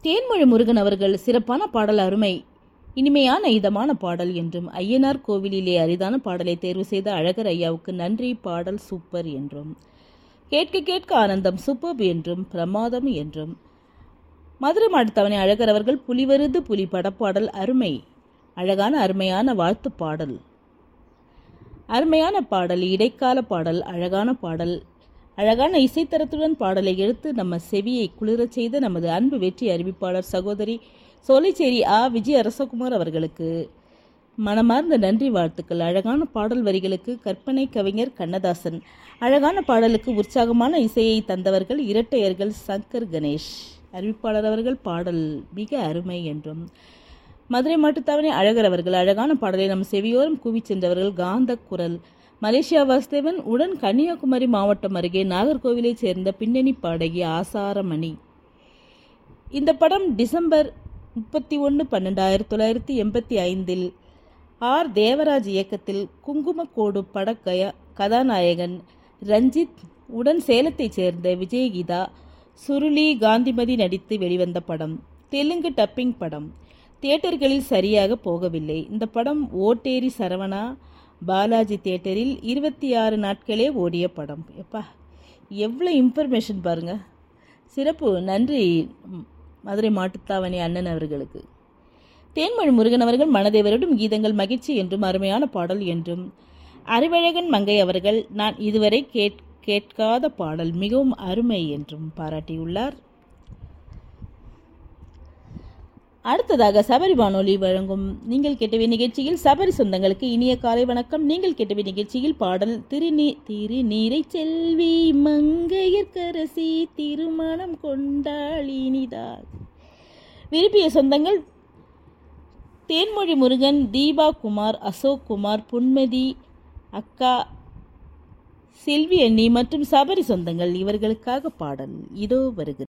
தேன்மொழி முருகன் அவர்கள் சிறப்பான பாடல் அருமை இனிமையான இதமான பாடல் என்றும் ஐயனார் கோவிலிலே அரிதான பாடலை தேர்வு செய்த அழகர் ஐயாவுக்கு நன்றி பாடல் சூப்பர் என்றும் கேட்க கேட்க ஆனந்தம் சூப்பர் என்றும் பிரமாதம் என்றும் மதுரை மாட்டுத்தவணை அழகர் அவர்கள் புலிவருது புலி படப்பாடல் அருமை அழகான அருமையான வாழ்த்து பாடல் அருமையான பாடல் இடைக்கால பாடல் அழகான பாடல் அழகான இசைத்தரத்துடன் பாடலை எடுத்து நம்ம செவியை குளிரச் செய்த நமது அன்பு வெற்றி அறிவிப்பாளர் சகோதரி சோலைச்சேரி ஆ விஜய் அரசகுமார் அவர்களுக்கு மனமார்ந்த நன்றி வாழ்த்துக்கள் அழகான பாடல் வரிகளுக்கு கற்பனை கவிஞர் கண்ணதாசன் அழகான பாடலுக்கு உற்சாகமான இசையை தந்தவர்கள் இரட்டையர்கள் சங்கர் கணேஷ் அறிவிப்பாளர் அவர்கள் பாடல் மிக அருமை என்றும் மதுரை மாட்டுத்தாவணி அழகர் அவர்கள் அழகான பாடலை நம் செவியோரம் கூவிச் சென்றவர்கள் காந்த குரல் மலேசியா வாசுதேவன் உடன் கன்னியாகுமரி மாவட்டம் அருகே நாகர்கோவிலைச் சேர்ந்த பின்னணி பாடகி ஆசாரமணி இந்த படம் டிசம்பர் முப்பத்தி ஒன்று பன்னெண்டாயிரத்தி தொள்ளாயிரத்தி எண்பத்தி ஐந்தில் ஆர் தேவராஜ் இயக்கத்தில் குங்குமக்கோடு பட கய கதாநாயகன் ரஞ்சித் உடன் சேலத்தைச் சேர்ந்த விஜயகீதா சுருளி காந்திமதி நடித்து வெளிவந்த படம் தெலுங்கு டப்பிங் படம் தியேட்டர்களில் சரியாக போகவில்லை இந்த படம் ஓட்டேரி சரவணா பாலாஜி தியேட்டரில் இருபத்தி ஆறு நாட்களே ஓடிய படம் எப்பா எவ்வளோ இன்ஃபர்மேஷன் பாருங்க சிறப்பு நன்றி ம், மதுரை மாட்டுத்தாவணி அண்ணன் அவர்களுக்கு தேன்மொழி முருகன் அவர்கள் மனதை வருடும் கீதங்கள் மகிழ்ச்சி என்றும் அருமையான பாடல் என்றும் அறிவழகன் மங்கை அவர்கள் நான் இதுவரை கேட் கேட்காத பாடல் மிகவும் அருமை என்றும் பாராட்டியுள்ளார் அடுத்ததாக சபரி வானொலி வழங்கும் நீங்கள் கேட்டவை நிகழ்ச்சியில் சபரி சொந்தங்களுக்கு இனிய காலை வணக்கம் நீங்கள் கேட்டவை நிகழ்ச்சியில் பாடல் திருநீ திருநீரை செல்வி மங்கையர்க்கரசி திருமணம் கொண்டாளினிதார் விரும்பிய சொந்தங்கள் தேன்மொழி முருகன் தீபா குமார் அசோக் குமார் புன்மதி அக்கா செல்வி அண்ணி மற்றும் சபரி சொந்தங்கள் இவர்களுக்காக பாடல் இதோ வருகிறது